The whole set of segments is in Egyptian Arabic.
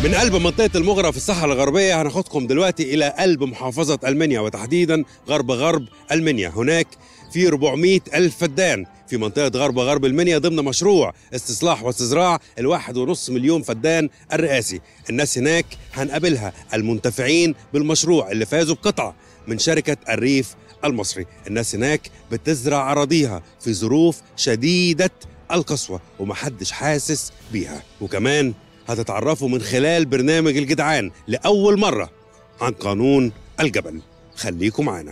من قلب منطقة المغرة في الصحراء الغربية هناخدكم دلوقتي إلى قلب محافظة ألمنيا وتحديدا غرب غرب ألمنيا هناك في 400 ألف فدان في منطقة غرب غرب المنيا ضمن مشروع استصلاح واستزراع الواحد ونص مليون فدان الرئاسي الناس هناك هنقابلها المنتفعين بالمشروع اللي فازوا بقطعة من شركة الريف المصري الناس هناك بتزرع أراضيها في ظروف شديدة القسوة ومحدش حاسس بيها وكمان هتتعرفوا من خلال برنامج الجدعان لأول مرة عن قانون الجبل خليكم معانا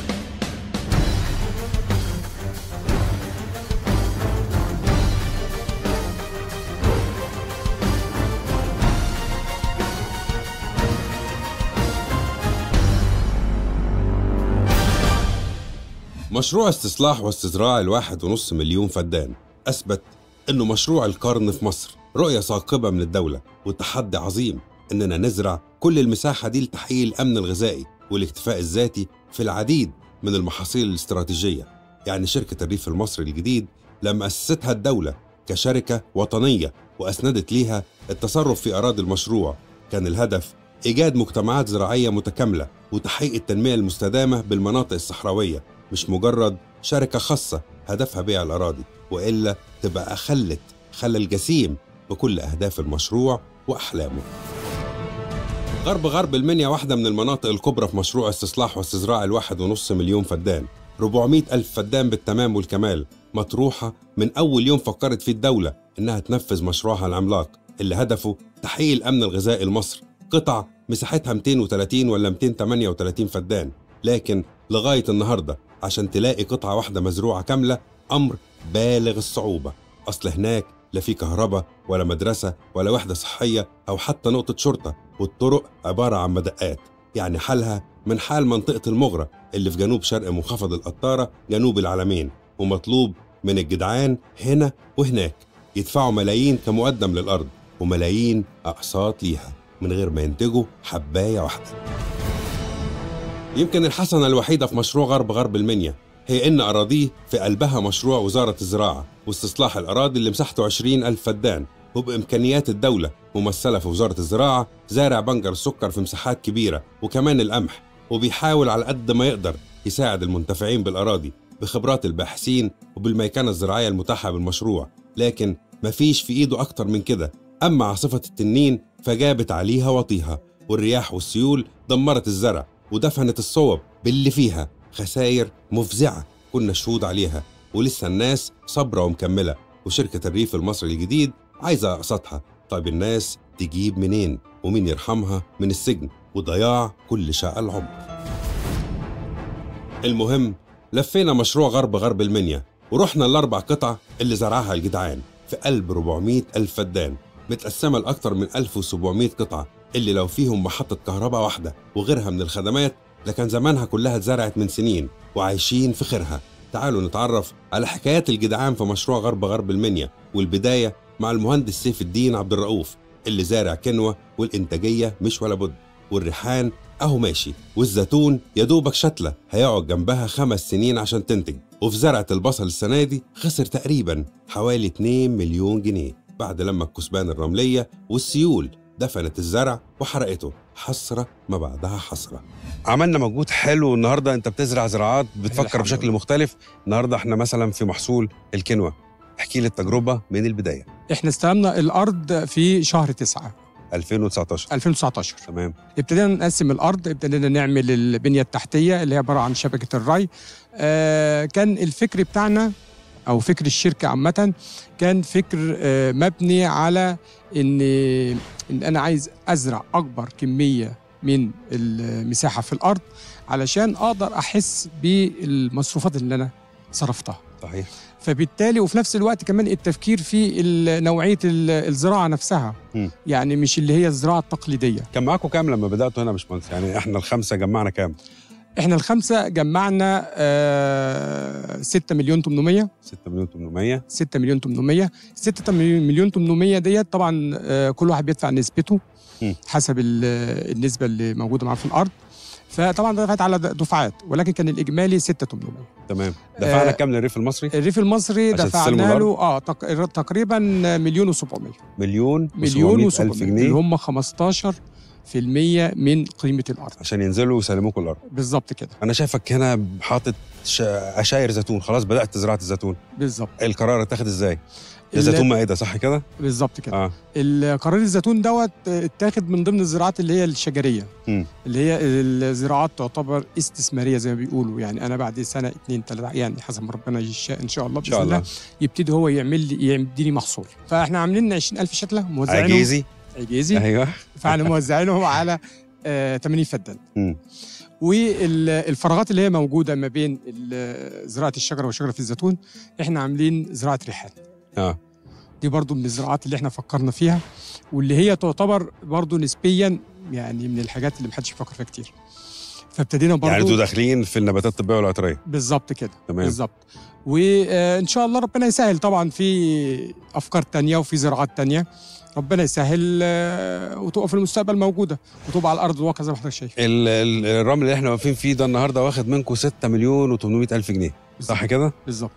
مشروع استصلاح واستزراع الواحد ونص مليون فدان أثبت إنه مشروع القرن في مصر رؤية ثاقبة من الدولة وتحدي عظيم إننا نزرع كل المساحة دي لتحقيق الأمن الغذائي والاكتفاء الذاتي في العديد من المحاصيل الاستراتيجية يعني شركة الريف المصري الجديد لما أسستها الدولة كشركة وطنية وأسندت ليها التصرف في أراضي المشروع كان الهدف إيجاد مجتمعات زراعية متكاملة وتحقيق التنمية المستدامة بالمناطق الصحراوية مش مجرد شركة خاصة هدفها بيع الأراضي وإلا تبقى أخلت خلل جسيم بكل أهداف المشروع وأحلامه غرب غرب المنيا واحدة من المناطق الكبرى في مشروع استصلاح واستزراع الواحد ونص مليون فدان 400 ألف فدان بالتمام والكمال مطروحة من أول يوم فكرت فيه الدولة إنها تنفذ مشروعها العملاق اللي هدفه تحقيق الأمن الغذائي لمصر قطع مساحتها 230 ولا 238 فدان لكن لغاية النهاردة عشان تلاقي قطعة واحدة مزروعة كاملة أمر بالغ الصعوبة أصل هناك لا في كهرباء ولا مدرسة ولا وحدة صحية أو حتى نقطة شرطة والطرق عبارة عن مدقات يعني حالها من حال منطقة المغرة اللي في جنوب شرق منخفض القطارة جنوب العلمين ومطلوب من الجدعان هنا وهناك يدفعوا ملايين كمقدم للأرض وملايين أقساط ليها من غير ما ينتجوا حباية واحدة يمكن الحسنة الوحيدة في مشروع غرب غرب المنيا هي إن أراضيه في قلبها مشروع وزارة الزراعة واستصلاح الأراضي اللي مساحته 20 ألف فدان وبإمكانيات الدولة ممثلة في وزارة الزراعة زارع بنجر السكر في مساحات كبيرة وكمان القمح وبيحاول على قد ما يقدر يساعد المنتفعين بالأراضي بخبرات الباحثين وبالميكنة الزراعية المتاحة بالمشروع لكن مفيش في إيده أكتر من كده أما عاصفة التنين فجابت عليها وطيها والرياح والسيول دمرت الزرع ودفنت الصوب باللي فيها خسائر مفزعة كنا شهود عليها ولسه الناس صبرة ومكملة وشركة الريف المصري الجديد عايزة أقساطها طيب الناس تجيب منين ومين يرحمها من السجن وضياع كل شقة العمر المهم لفينا مشروع غرب غرب المنيا ورحنا الأربع قطع اللي زرعها الجدعان في قلب 400 ألف فدان متقسمة لأكتر من 1700 قطعة اللي لو فيهم محطة كهرباء واحدة وغيرها من الخدمات لكان زمانها كلها اتزرعت من سنين وعايشين في خيرها تعالوا نتعرف على حكايات الجدعان في مشروع غرب غرب المنيا والبداية مع المهندس سيف الدين عبد الرؤوف اللي زارع كنوة والإنتاجية مش ولا بد والريحان أهو ماشي والزيتون يا دوبك شتلة هيقعد جنبها خمس سنين عشان تنتج وفي زرعة البصل السنة دي خسر تقريبا حوالي 2 مليون جنيه بعد لما الكثبان الرملية والسيول دفنت الزرع وحرقته حسرة ما بعدها حسرة عملنا مجهود حلو النهاردة انت بتزرع زراعات بتفكر الحمد بشكل لله. مختلف النهاردة احنا مثلا في محصول الكنوة احكي لي التجربة من البداية احنا استلمنا الارض في شهر 9 2019 2019 تمام ابتدينا نقسم الارض ابتدينا نعمل البنيه التحتيه اللي هي عباره عن شبكه الري آه كان الفكر بتاعنا او فكر الشركه عامه كان فكر آه مبني على ان ان انا عايز ازرع اكبر كميه من المساحه في الارض علشان اقدر احس بالمصروفات اللي انا صرفتها صحيح فبالتالي وفي نفس الوقت كمان التفكير في ال- نوعيه ال- الزراعه نفسها مم. يعني مش اللي هي الزراعه التقليديه كان معاكم كام لما بدأتوا هنا يا باشمهندس يعني احنا الخمسة جمعنا كام احنا الخمسه جمعنا آه 6 مليون 800 6 مليون 800 6 مليون 800 6 مليون 800 ديت طبعا آه كل واحد بيدفع نسبته مم. حسب ال- النسبه اللي موجوده معاه في الارض فطبعا دفعت على دفعات ولكن كان الاجمالي 6800 تمام دفعنا آه، كام للريف المصري الريف المصري عشان تستلموا دفعنا الأرض؟ له اه تق- تقريبا مليون و700 مليون مليون و700 و700 الف اللي جنيه هم 15 في المية من قيمة الأرض عشان ينزلوا ويسلموكوا الارض بالظبط كده انا شايفك هنا حاطط ش- عشاير زيتون خلاص بدات زراعه الزيتون بالظبط القرار اتاخد ازاي ده ال- زيتون مائده صح كده بالظبط كده اه القرار الزيتون دوت اتاخد من ضمن الزراعات اللي هي الشجريه مم. اللي هي الزراعات تعتبر استثماريه زي ما بيقولوا يعني انا بعد سنه اتنين تلاته يعني حسب ما ربنا يشاء ان شاء الله ان باذن شاء الله الله يبتدي هو يعمل لي يديني محصول فاحنا عاملين 20000 شتله موزعينهم عجيزي عجيزي ايوه فاحنا موزعينهم على آه 80 فدان مم. والفراغات اللي هي موجوده ما بين ال- زراعه الشجره وشجره الزيتون احنا عاملين زراعه ريحان اه دي برضو من الزراعات اللي احنا فكرنا فيها واللي هي تعتبر برضو نسبيا يعني من الحاجات اللي محدش بيفكر فيها كتير فابتدينا برضو يعني انتوا داخلين في النباتات الطبيه والعطريه بالظبط كده تمام. بالظبط وان شاء الله ربنا يسهل طبعا في افكار تانية وفي زراعات تانية ربنا يسهل آه، وتبقى في المستقبل موجوده وتبقى على ارض الواقع زي ما حضرتك شايف ال- ال- الرمل اللي احنا واقفين فيه ده النهارده واخد منكم 6 مليون و800 الف جنيه صح كده بالظبط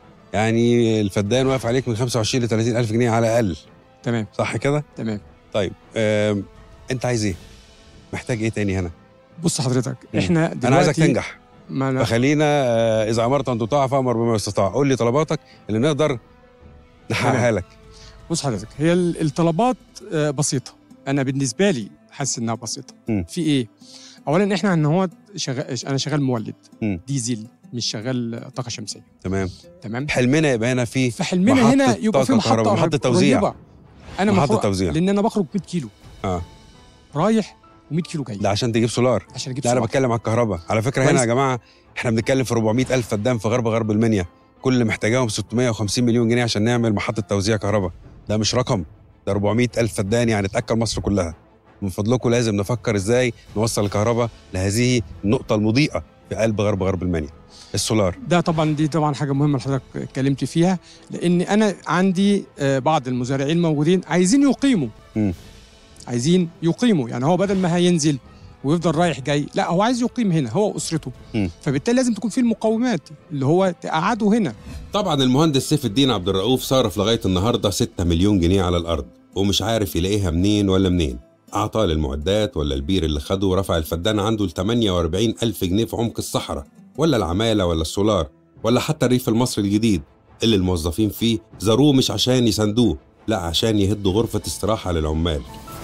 يعني الفدان واقف عليك من 25 ل 30 الف جنيه على الاقل تمام صح كده تمام طيب آم، انت عايز ايه محتاج ايه تاني هنا بص حضرتك مم. احنا دلوقتي انا عايزك تنجح ما أنا فخلينا آه، اذا امرت ان تطاع فامر بما يستطاع قول لي طلباتك اللي نقدر نحققها لك بص حضرتك هي ال- الطلبات آه، بسيطه انا بالنسبه لي حاسس انها بسيطه مم. في ايه اولا احنا ان هو شغال انا شغال مولد مم. ديزل مش شغال طاقه شمسيه تمام تمام حلمنا يبقى هنا في فحلمنا محطة هنا يبقى في طاقة محطه كهرباء، محطة قريبة. توزيع. انا محطة مفروض توزيع. لان انا بخرج 100 كيلو اه رايح و100 كيلو جاي ده عشان تجيب سولار عشان اجيب لا انا سولار. بتكلم على الكهرباء على فكره هنا كويس. يا جماعه احنا بنتكلم في 400 الف فدان في غرب غرب المنيا كل اللي محتاجاهم 650 مليون جنيه عشان نعمل محطه توزيع كهرباء ده مش رقم ده 400 الف فدان يعني تاكل مصر كلها من فضلكم لازم نفكر ازاي نوصل الكهرباء لهذه النقطه المضيئه في قلب غرب غرب المنيا السولار ده طبعا دي طبعا حاجه مهمه اللي حضرتك اتكلمت فيها لان انا عندي آه، بعض المزارعين موجودين عايزين يقيموا مم. عايزين يقيموا يعني هو بدل ما هينزل ويفضل رايح جاي لا هو عايز يقيم هنا هو واسرته مم. فبالتالي لازم تكون في المقومات اللي هو تقعده هنا طبعا المهندس سيف الدين عبد الرؤوف صرف لغايه النهارده 6 مليون جنيه على الارض ومش عارف يلاقيها منين ولا منين اعطاه للمعدات ولا البير اللي خده ورفع الفدان عنده ل 48 الف جنيه في عمق الصحراء ولا العماله ولا السولار ولا حتى الريف المصري الجديد اللي الموظفين فيه زاروه مش عشان يساندوه لا عشان يهدوا غرفه استراحه للعمال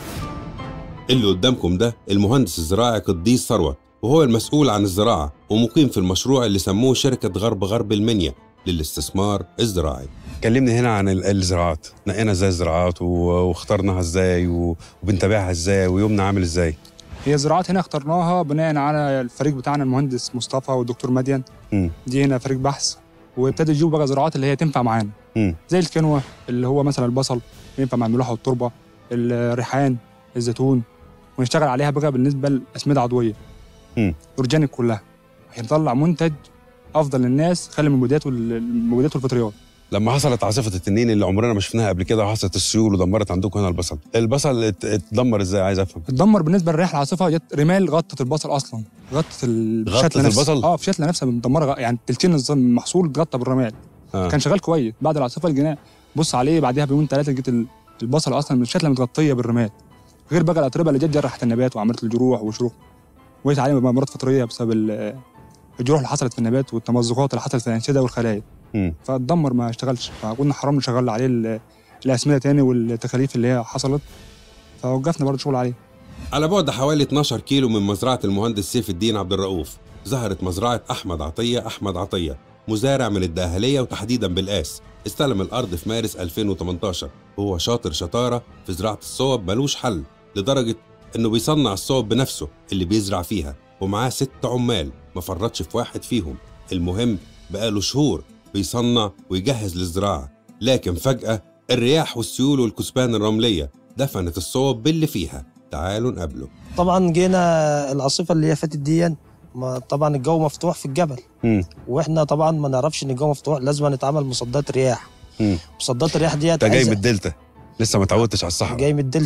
اللي قدامكم ده المهندس الزراعي قديس ثروت وهو المسؤول عن الزراعة ومقيم في المشروع اللي سموه شركة غرب غرب المنيا للاستثمار الزراعي كلمني هنا عن ال- الزراعات نقينا ازاي الزراعات و- واخترناها ازاي و- وبنتابعها ازاي ويومنا عامل ازاي هي زراعات هنا اخترناها بناء على الفريق بتاعنا المهندس مصطفى والدكتور مدين مم. دي هنا فريق بحث وابتدوا يجيبوا بقى زراعات اللي هي تنفع معانا مم. زي الكنوة اللي هو مثلا البصل ينفع مع الملوحة والتربة الريحان الزيتون ونشتغل عليها بقى بالنسبة للأسمدة عضوية مم. أورجانيك كلها عشان نطلع منتج أفضل للناس خلي من المبيدات وال- المبيدات والفطريات لما حصلت عاصفة التنين اللي عمرنا ما شفناها قبل كده وحصلت السيول ودمرت عندكم هنا البصل البصل ات- اتدمر ازاي عايز افهم اتدمر بالنسبه للرياح العاصفه جت رمال غطت البصل اصلا غطت ال- غطت الشتله نفسها. البصل؟ اه في شتله نفسها مدمره غ- يعني تلتين الظن- المحصول اتغطى بالرمال آه. كان شغال كويس بعد العاصفه الجناء بص عليه بعدها بيومين ثلاثه لقيت ال- البصل اصلا من الشتله متغطيه بالرمال غير بقى الاتربه اللي جت جرحت النبات وعملت الجروح وشروخ وقيت عليه امراض فطريه بسبب ال- الجروح اللي حصلت في النبات والتمزقات اللي حصلت في الانسجه والخلايا مم. فاتدمر ما اشتغلش فقلنا حرام نشغل عليه ال- الاسمده تاني والتكاليف اللي هي حصلت فوقفنا برضه شغل عليه على بعد حوالي 12 كيلو من مزرعة المهندس سيف الدين عبد الرؤوف ظهرت مزرعة أحمد عطية أحمد عطية مزارع من الداهلية وتحديدا بالقاس استلم الأرض في مارس 2018 وهو شاطر شطارة في زراعة الصوب ملوش حل لدرجة إنه بيصنع الصوب بنفسه اللي بيزرع فيها ومعاه ست عمال ما فرطش في واحد فيهم المهم بقاله شهور بيصنع ويجهز للزراعة لكن فجأة الرياح والسيول والكثبان الرملية دفنت الصوب باللي فيها تعالوا نقابله طبعا جينا العاصفه اللي هي فاتت دي ما طبعا الجو مفتوح في الجبل مم. واحنا طبعا ما نعرفش ان الجو مفتوح لازم نتعمل مصدات رياح مم. مصدات الرياح ديت انت جاي عايزة- من الدلتا لسه ما اتعودتش على الصحراء جاي من الدلتا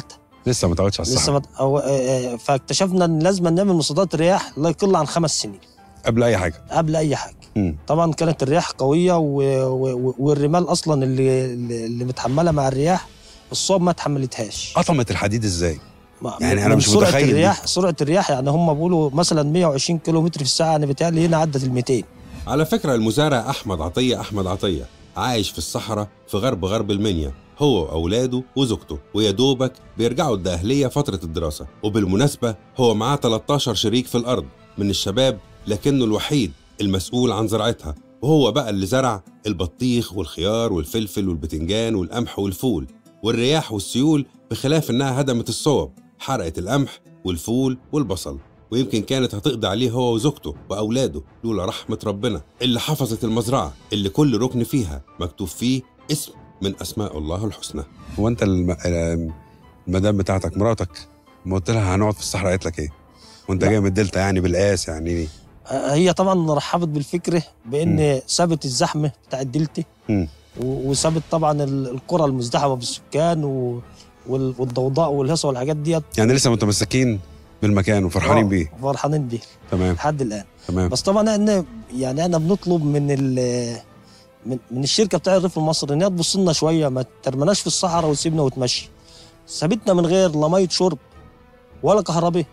لسه ما تعودش على لسه الصحراء مت... أو... آه، آه، فاكتشفنا ان لازم نعمل مصادات رياح لا يقل عن خمس سنين قبل اي حاجه قبل اي حاجه مم. طبعا كانت الرياح قويه و... و... والرمال اصلا اللي اللي اللي متحمله مع الرياح الصوب ما تحملتهاش قطمت الحديد ازاي ما- يعني أنا من مش سرعه متخيل دي. الرياح سرعه الرياح يعني هم بيقولوا مثلا 120 كيلو متر في الساعه انا بيتهيألي هنا عدت ال 200 على فكرة المزارع أحمد عطية أحمد عطية عايش في الصحراء في غرب غرب المنيا هو وأولاده وزوجته ويا دوبك بيرجعوا الدقهلية فترة الدراسة وبالمناسبة هو معاه 13 شريك في الأرض من الشباب لكنه الوحيد المسؤول عن زراعتها وهو بقى اللي زرع البطيخ والخيار والفلفل والبتنجان والقمح والفول والرياح والسيول بخلاف إنها هدمت الصوب حرقت القمح والفول والبصل ويمكن كانت هتقضي عليه هو وزوجته وأولاده لولا رحمة ربنا اللي حفظت المزرعة اللي كل ركن فيها مكتوب فيه اسم من أسماء الله الحسنى هو أنت الم... المدام بتاعتك مراتك ما قلت لها هنقعد في الصحراء قالت لك إيه؟ وأنت لا. جاي من الدلتا يعني بالقاس يعني آه، هي طبعا رحبت بالفكره بان سابت الزحمه بتاع الدلتا مم. و- وسابت طبعا ال- القرى المزدحمه بالسكان و... وال- والضوضاء والهيصه والحاجات ديت يعني لسه متمسكين بالمكان وفرحانين آه، بيه فرحانين بيه تمام لحد الان تمام بس طبعا احنا يعني احنا بنطلب من ال من, من الشركه بتاع الريف المصري ان هي تبص لنا شويه ما ترمناش في الصحراء وتسيبنا وتمشي سابتنا من غير لا ميه شرب ولا كهرباء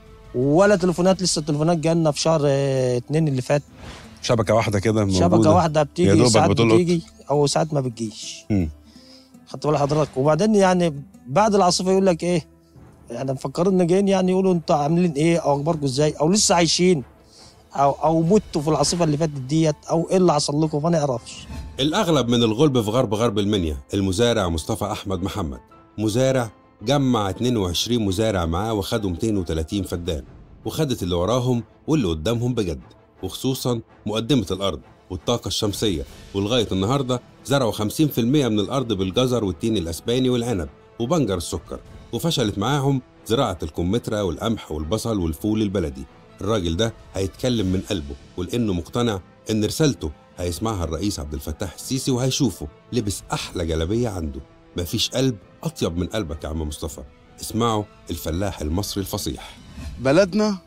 ولا تليفونات لسه التليفونات جالنا في شهر اه، اتنين اللي فات شبكة واحدة كده موجودة شبكه واحده يا بتيجي دوبك ساعات بتلقط. بتيجي او ساعات ما بتجيش مم. خدت بال حضرتك وبعدين يعني بعد العاصفه يقول لك ايه احنا مفكرين ان جايين يعني يقولوا انتوا عاملين ايه او اخباركم ازاي او لسه عايشين او او متوا في العاصفه اللي فاتت ديت او ايه اللي حصل لكم فما نعرفش الأغلب من الغلب في غرب غرب المنيا المزارع مصطفى أحمد محمد مزارع جمع 22 مزارع معاه وخدوا 230 فدان وخدت اللي وراهم واللي قدامهم بجد وخصوصا مقدمة الأرض والطاقة الشمسية ولغاية النهاردة زرعوا 50% من الأرض بالجزر والتين الأسباني والعنب وبنجر السكر وفشلت معاهم زراعة الكمثرى والقمح والبصل والفول البلدي الراجل ده هيتكلم من قلبه ولأنه مقتنع إن رسالته هيسمعها الرئيس عبد الفتاح السيسي وهيشوفه لبس أحلى جلابية عنده مفيش قلب أطيب من قلبك يا عم مصطفى اسمعوا الفلاح المصري الفصيح بلدنا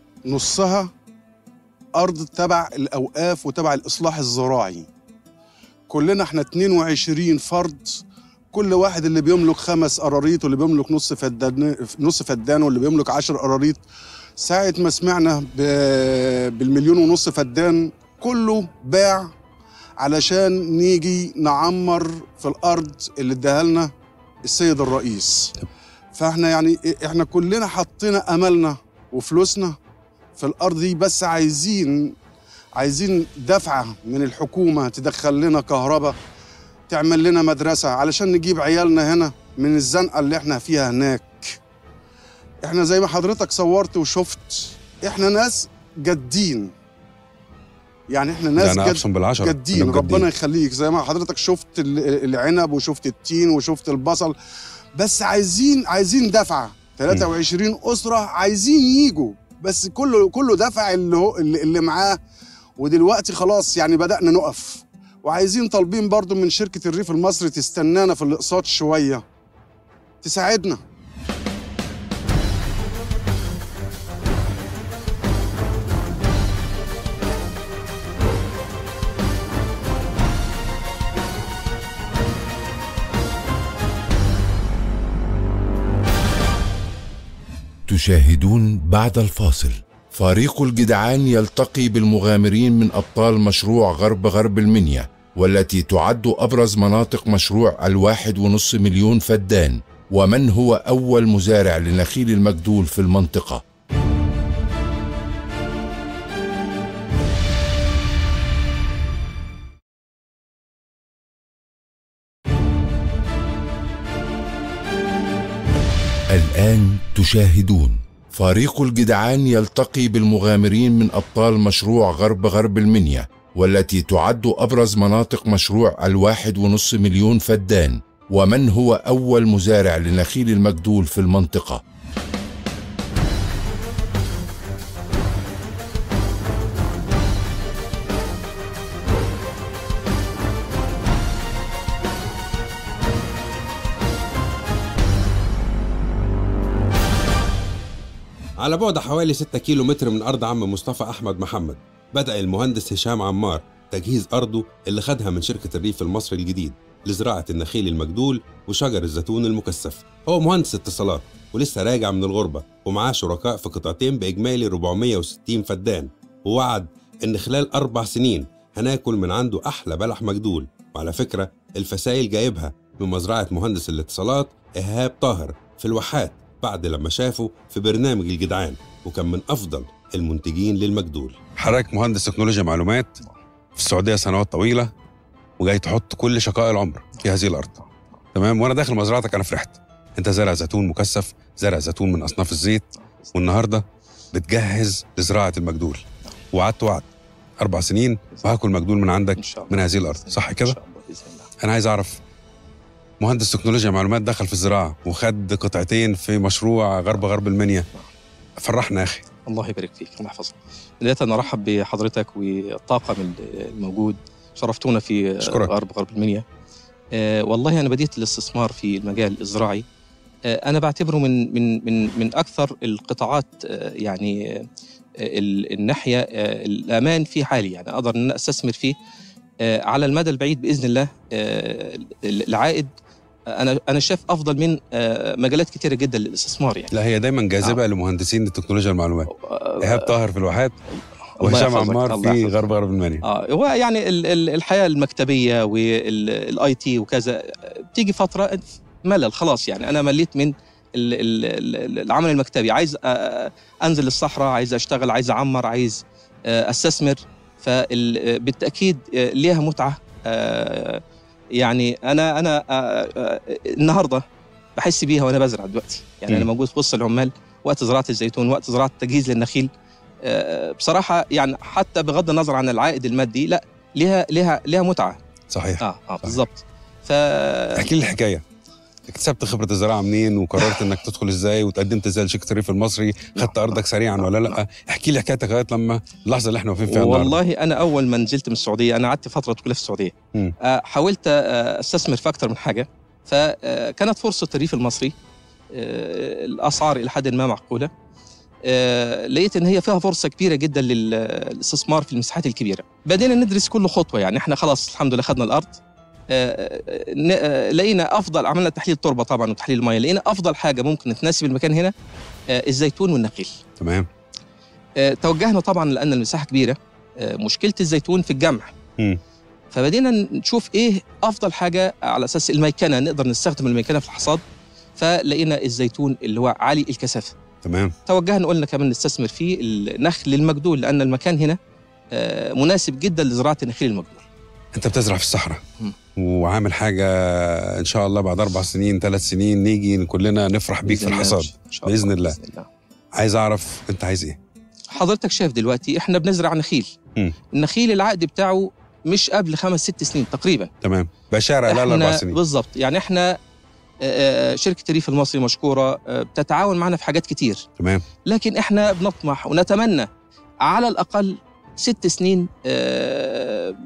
نصها أرض تبع الأوقاف وتبع الإصلاح الزراعي كلنا احنا 22 فرد كل واحد اللي بيملك خمس قراريط واللي بيملك نص فدان نص فدان واللي بيملك 10 قراريط ساعة ما سمعنا ب- بالمليون ونص فدان كله باع علشان نيجي نعمر في الأرض اللي اداها لنا السيد الرئيس فاحنا يعني احنا كلنا حطينا املنا وفلوسنا في الارض دي بس عايزين عايزين دفعه من الحكومه تدخل لنا كهرباء تعمل لنا مدرسه علشان نجيب عيالنا هنا من الزنقه اللي احنا فيها هناك احنا زي ما حضرتك صورت وشفت احنا ناس جادين يعني احنا ده ناس أنا جد أقسم بالعشرة جادين إنهم ربنا يخليك زي ما حضرتك شفت ال- العنب وشفت التين وشفت البصل بس عايزين عايزين دفعه 23 اسره عايزين يجوا بس كله كله دفع اللي هو اللي, اللي معاه ودلوقتي خلاص يعني بدانا نقف وعايزين طالبين برضو من شركه الريف المصري تستنانا في الاقساط شويه تساعدنا تشاهدون بعد الفاصل فريق الجدعان يلتقي بالمغامرين من أبطال مشروع غرب غرب المنيا والتي تعد أبرز مناطق مشروع الواحد ونص مليون فدان ومن هو أول مزارع لنخيل المجدول في المنطقة الآن تشاهدون فريق الجدعان يلتقي بالمغامرين من أبطال مشروع غرب غرب المنيا والتي تعد أبرز مناطق مشروع الواحد ونص مليون فدان ومن هو أول مزارع لنخيل المجدول في المنطقة على بعد حوالي 6 كيلو متر من أرض عم مصطفى أحمد محمد بدأ المهندس هشام عمار تجهيز أرضه اللي خدها من شركة الريف المصري الجديد لزراعة النخيل المجدول وشجر الزيتون المكثف هو مهندس اتصالات ولسه راجع من الغربة ومعاه شركاء في قطعتين بإجمالي 460 فدان ووعد إن خلال أربع سنين هناكل من عنده أحلى بلح مجدول وعلى فكرة الفسائل جايبها من مزرعة مهندس الاتصالات إيهاب طاهر في الواحات بعد لما شافه في برنامج الجدعان وكان من أفضل المنتجين للمجدول حضرتك مهندس تكنولوجيا معلومات في السعودية سنوات طويلة وجاي تحط كل شقاء العمر في هذه الأرض تمام وأنا داخل مزرعتك أنا فرحت أنت زارع زيتون مكثف زارع زيتون من أصناف الزيت والنهاردة بتجهز لزراعة المجدول وعدت وعد أربع سنين وهاكل مجدول من عندك ان شاء الله من هذه الأرض صح ان كده؟ شاء الله باذن الله أنا عايز أعرف مهندس تكنولوجيا معلومات دخل في الزراعة وخد قطعتين في مشروع غرب غرب المنيا فرحنا يا أخي الله يبارك فيك الله يحفظك بدايه ارحب بحضرتك والطاقم الموجود شرفتونا في أشكرك. غرب غرب المنيا آه، والله انا بديت الاستثمار في المجال الزراعي آه، انا بعتبره من من من من اكثر القطاعات آه، يعني آه، ال- الناحيه آه، الامان فيه عالي يعني اقدر ان أنا استثمر فيه آه، على المدى البعيد باذن الله آه، العائد انا انا شايف افضل من آه، مجالات كثيره جدا للاستثمار يعني لا هي دايما جاذبة لمهندسين التكنولوجيا المعلومات إيهاب طاهر في الواحات الله وهشام يحفظك، عمار الله في يحفظك. غرب غرب المنيا اه هو يعني ال- ال- الحياه المكتبيه والاي تي وكذا بتيجي فتره ملل خلاص يعني انا مليت من ال- ال- ال- العمل المكتبي عايز آه، انزل الصحراء عايز اشتغل عايز اعمر عايز آه، استثمر فبالتاكيد ليها متعه آه، يعني انا انا آه، آه، النهارده بحس بيها وانا بزرع دلوقتي يعني انا مم. موجود في وسط العمال وقت زراعه الزيتون وقت زراعه تجهيز للنخيل آه، بصراحه يعني حتى بغض النظر عن العائد المادي لا ليها ليها ليها متعه صحيح اه اه بالظبط ف احكي لي الحكاية اكتسبت خبرة الزراعة منين وقررت انك تدخل ازاي وتقدمت ازاي لشركة الريف المصري خدت ارضك سريعا ولا لا احكي لي حكايتك لغاية لما اللحظة اللي احنا واقفين فيها النهارده والله انا اول ما نزلت من السعوديه انا قعدت فتره طويله في السعوديه مم. آه، حاولت آه، استثمر في اكثر من حاجه فكانت فرصه الريف المصري آه، الاسعار الى حد ما معقوله آه، لقيت ان هي فيها فرصه كبيره جدا لل- للاستثمار في المساحات الكبيره بدينا ندرس كل خطوه يعني احنا خلاص الحمد لله خدنا الارض آه، آه، ن- آه، لقينا افضل عملنا تحليل تربه طبعا وتحليل الميه لقينا افضل حاجه ممكن تناسب المكان هنا آه، الزيتون والنخيل تمام آه، توجهنا طبعا لان المساحه كبيره آه، مشكله الزيتون في الجمع مم. فبدينا نشوف ايه افضل حاجه على اساس الميكنه نقدر نستخدم الميكنه في الحصاد فلقينا الزيتون اللي هو عالي الكثافه تمام توجهنا قلنا كمان نستثمر في النخل المجدول لان المكان هنا آه، مناسب جدا لزراعه النخيل المجدول انت بتزرع في الصحراء مم. وعامل حاجة ان شاء الله بعد اربع سنين ثلاث سنين نيجي كلنا نفرح بيك في بإذن الله. الحصاد إن شاء بإذن الله. بإذن الله. عايز اعرف انت عايز ايه حضرتك شايف دلوقتي احنا بنزرع نخيل مم. النخيل العقد بتاعه مش قبل خمس ست سنين تقريبا تمام بشارع لا الاربع احنا سنين بالظبط يعني احنا آه، آه، شركه الريف المصري مشكوره آه، بتتعاون معنا في حاجات كتير تمام لكن احنا بنطمح ونتمنى على الاقل ست سنين آه،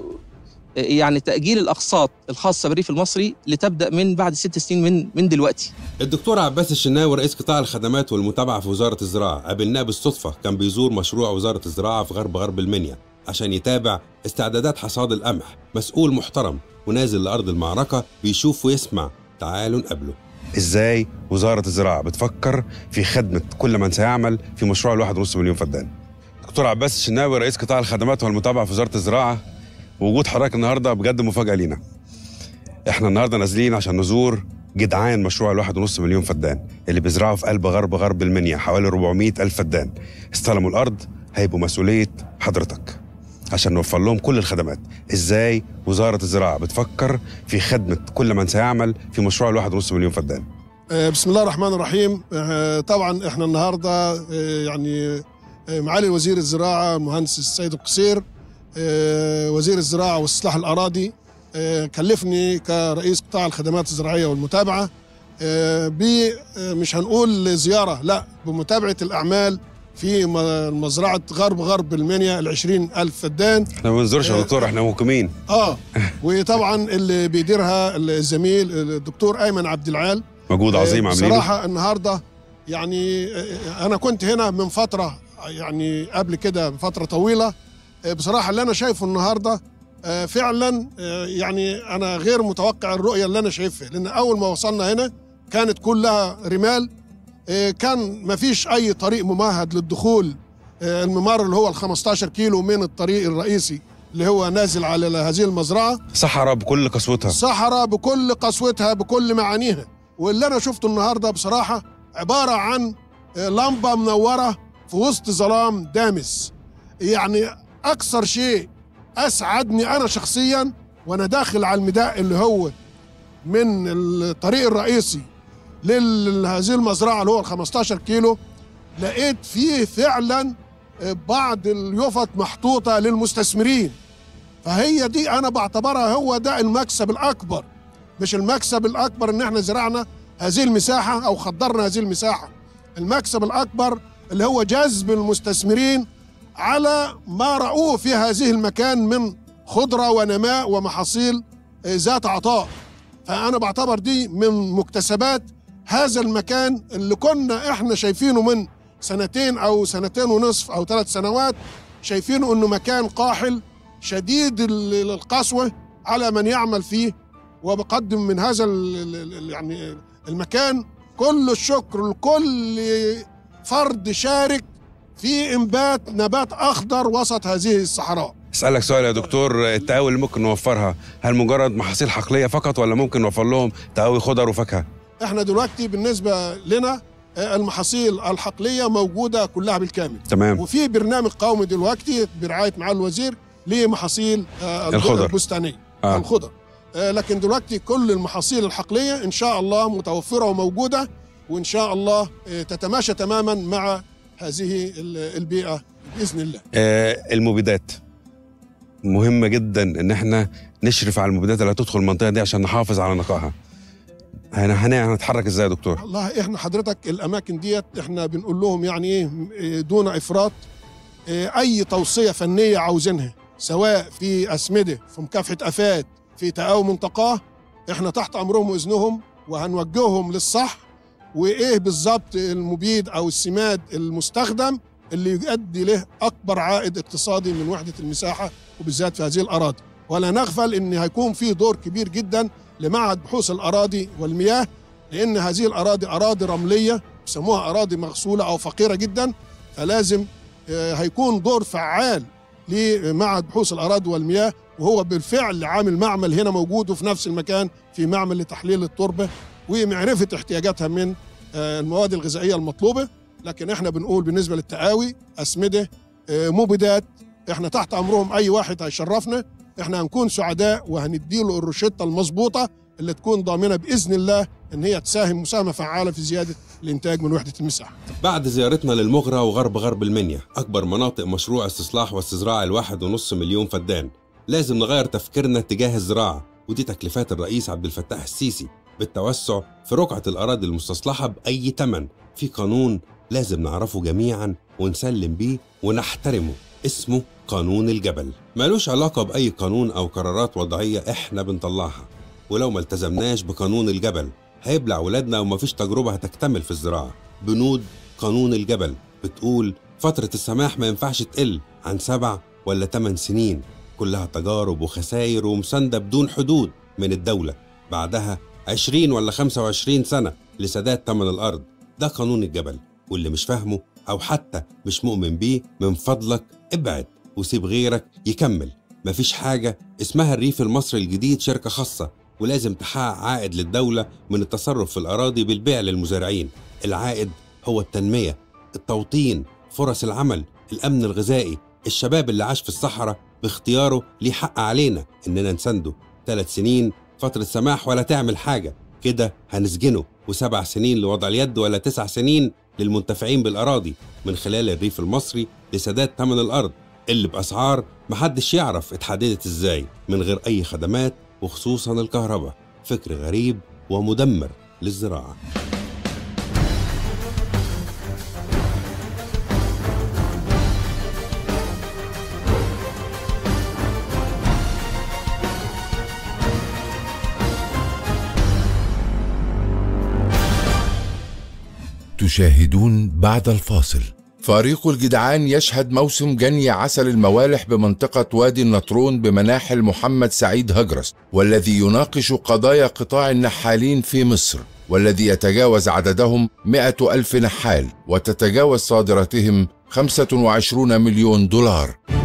يعني تاجيل الاقساط الخاصه بالريف المصري لتبدا من بعد ست سنين من من دلوقتي الدكتور عباس الشناوي رئيس قطاع الخدمات والمتابعة في وزارة الزراعة قابلناه بالصدفة كان بيزور مشروع وزارة الزراعة في غرب غرب المنيا عشان يتابع استعدادات حصاد القمح مسؤول محترم ونازل لأرض المعركة بيشوف ويسمع تعالوا نقابله ازاي وزارة الزراعة بتفكر في خدمة كل من سيعمل في مشروع الواحد ونص مليون فدان دكتور عباس الشناوي رئيس قطاع الخدمات والمتابعة في وزارة الزراعة وجود حضرتك النهاردة بجد مفاجأة لينا احنا النهاردة نازلين عشان نزور جدعان مشروع الواحد ونص مليون فدان اللي بيزرعوا في قلب غرب غرب المنيا حوالي 400 ألف فدان استلموا الأرض هيبقوا مسؤولية حضرتك عشان نوفر لهم كل الخدمات ازاي وزارة الزراعة بتفكر في خدمة كل من سيعمل في مشروع الواحد ونص مليون فدان آه، بسم الله الرحمن الرحيم آه، طبعا احنا النهارده آه، يعني آه، معالي وزير الزراعه المهندس السيد القصير آه، وزير الزراعه واصلاح الاراضي آه، كلفني كرئيس قطاع الخدمات الزراعيه والمتابعه آه، ب آه، مش هنقول زياره لا بمتابعه الاعمال في م- مزرعه غرب غرب المنيا ال 20 الف فدان احنا ما بنزورش يا دكتور احنا موكمين اه وطبعا اللي بيديرها الزميل الدكتور ايمن عبد العال مجهود عظيم عاملينه بصراحة النهاردة يعني آه، انا كنت هنا من فتره يعني قبل كده فتره طويله آه، بصراحه اللي انا شايفه النهارده آه، فعلا آه، يعني انا غير متوقع الرؤيه اللي انا شايفها لان اول ما وصلنا هنا كانت كلها رمال آه، كان ما فيش اي طريق ممهد للدخول آه، الممر اللي هو ال 15 كيلو من الطريق الرئيسي اللي هو نازل على هذه المزرعه صحراء بكل قسوتها صحراء بكل قسوتها بكل معانيها واللي انا شفته النهارده بصراحه عباره عن آه، لمبه منوره في وسط ظلام دامس يعني اكثر شيء اسعدني انا شخصيا وانا داخل على الميداء اللي هو من الطريق الرئيسي لهذه المزرعه اللي هو ال 15 كيلو لقيت فيه فعلا آه، بعض اليفط محطوطه للمستثمرين فهي دي انا بعتبرها هو ده المكسب الاكبر مش المكسب الاكبر ان احنا زرعنا هذه المساحه او خضرنا هذه المساحه المكسب الاكبر اللي هو جذب المستثمرين على ما رأوه في هذه المكان من خضره ونماء ومحاصيل آه، ذات عطاء فانا بعتبر دي من مكتسبات هذا المكان اللي كنا احنا شايفينه من سنتين او سنتين ونصف او ثلاث سنوات شايفينه انه مكان قاحل شديد ال- القسوه على من يعمل فيه وبقدم من هذا ال- ال- ال- يعني المكان كل الشكر لكل فرد شارك في انبات نبات اخضر وسط هذه الصحراء اسالك سؤال يا دكتور التقاوي اللي ممكن نوفرها هل مجرد محاصيل حقليه فقط ولا ممكن نوفر لهم تقاوي خضر وفاكهه احنا دلوقتي بالنسبه لنا آه، المحاصيل الحقليه موجوده كلها بالكامل تمام وفي برنامج قومي دلوقتي برعايه معالي الوزير لمحاصيل آه، الخضر. البستانيه آه. آه. الخضر آه، لكن دلوقتي كل المحاصيل الحقليه ان شاء الله متوفره وموجوده وان شاء الله آه، تتماشى تماما مع هذه ال- البيئه باذن الله آه المبيدات مهمه جدا ان احنا نشرف على المبيدات اللي هتدخل المنطقه دي عشان نحافظ على نقائها هن- هن- هنتحرك ازاي يا دكتور والله احنا حضرتك الاماكن ديت احنا بنقول لهم يعني ايه إيه دون افراط إيه اي توصيه فنيه عاوزينها سواء في اسمده في مكافحه افات في تقاوم منطقاه احنا تحت امرهم واذنهم وهنوجههم للصح وايه بالظبط المبيد او السماد المستخدم اللي يؤدي له اكبر عائد اقتصادي من وحده المساحه وبالذات في هذه الاراضي ولا نغفل ان هيكون في دور كبير جدا لمعهد بحوث الاراضي والمياه لان هذه الاراضي اراضي رمليه بيسموها اراضي مغسوله او فقيره جدا فلازم آه، هيكون دور فعال لمعهد بحوث الاراضي والمياه وهو بالفعل عامل معمل هنا موجود وفي نفس المكان في معمل لتحليل التربه ومعرفه احتياجاتها من آه، المواد الغذائيه المطلوبه لكن احنا بنقول بالنسبه للتقاوي اسمده آه، مبيدات احنا تحت امرهم اي واحد هيشرفنا احنا هنكون سعداء وهنديله الروشته المظبوطه اللي تكون ضامنه باذن الله ان هي تساهم مساهمه فعاله في زياده الانتاج من وحده المساحه بعد زيارتنا للمغرى وغرب غرب المنيا أكبر مناطق مشروع استصلاح واستزراع الواحد ونص مليون فدان لازم نغير تفكيرنا تجاه الزراعة ودي تكليفات الرئيس عبد الفتاح السيسي بالتوسع في رقعة الأراضي المستصلحة بأي تمن في قانون لازم نعرفه جميعا ونسلم بيه ونحترمه اسمه قانون الجبل ملوش علاقة بأي قانون أو قرارات وضعية إحنا بنطلعها ولو ما التزمناش بقانون الجبل هيبلع ولادنا ومفيش تجربة هتكتمل في الزراعة بنود قانون الجبل بتقول فترة السماح ما ينفعش تقل عن سبع ولا تمن سنين كلها تجارب وخسائر ومساندة بدون حدود من الدولة بعدها 20 ولا 25 سنة لسداد تمن الأرض ده قانون الجبل واللي مش فاهمه أو حتى مش مؤمن بيه من فضلك ابعد وسيب غيرك يكمل مفيش حاجة اسمها الريف المصري الجديد شركة خاصة ولازم تحقق عائد للدولة من التصرف في الأراضي بالبيع للمزارعين العائد هو التنمية التوطين فرص العمل الأمن الغذائي الشباب اللي عاش في الصحراء باختياره ليه حق علينا إننا نسنده ثلاث سنين فترة سماح ولا تعمل حاجة كده هنسجنه وسبع سنين لوضع اليد ولا تسع سنين للمنتفعين بالأراضي من خلال الريف المصري لسداد ثمن الأرض اللي بأسعار محدش يعرف اتحددت ازاي من غير أي خدمات وخصوصا الكهرباء فكر غريب ومدمر للزراعة تشاهدون بعد الفاصل فريق الجدعان يشهد موسم جني عسل الموالح بمنطقة وادي النطرون بمناحل محمد سعيد هجرس والذي يناقش قضايا قطاع النحالين في مصر والذي يتجاوز عددهم مئة ألف نحال وتتجاوز صادراتهم 25 مليون دولار